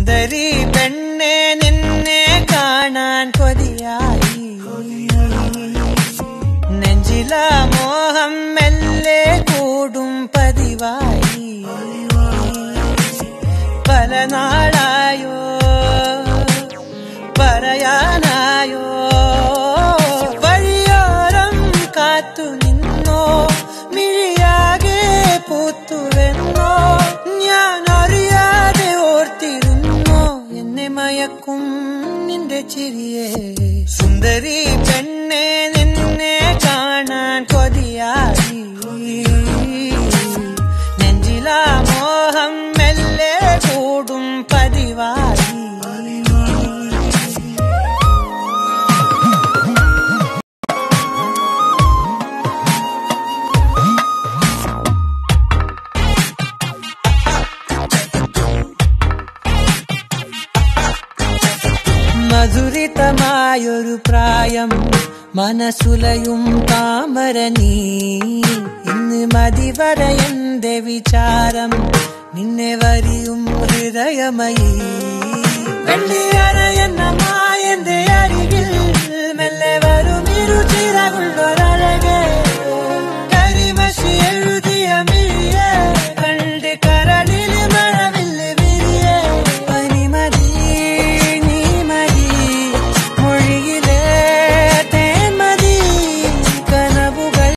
സുന്ദരി പെണ്ണെ നിന്നെ കാണാൻ കൊതിയായി നെഞ്ചില മോഹം മെല്ലെ കൂടും പതിവായി പല നാളായോ പറയാനായോ വഴിയോരം കാത്തു നിന്നോ മിഴിയാകെ പൂത്തുവെന്നോ ഞാൻ അറിയാതെ ഓർത്തിരുന്നോ എന്നെ മയക്കും നിന്റെ ചിരിയെ സുന്ദരി പെണ്ണെ നിന്നെ കാണാൻ കൊതിയായി നെഞ്ചിലാ മോഹം മെല്ലെ കൂടും പതിവായി മധുരിതമായൊരു പ്രായം മനസ്സുലയും താമര നീ ഇന്ന് മതിവര എന്റെ വിചാരം നിന്നെ വരിയും ഹൃദയമയി വെള്ളിയ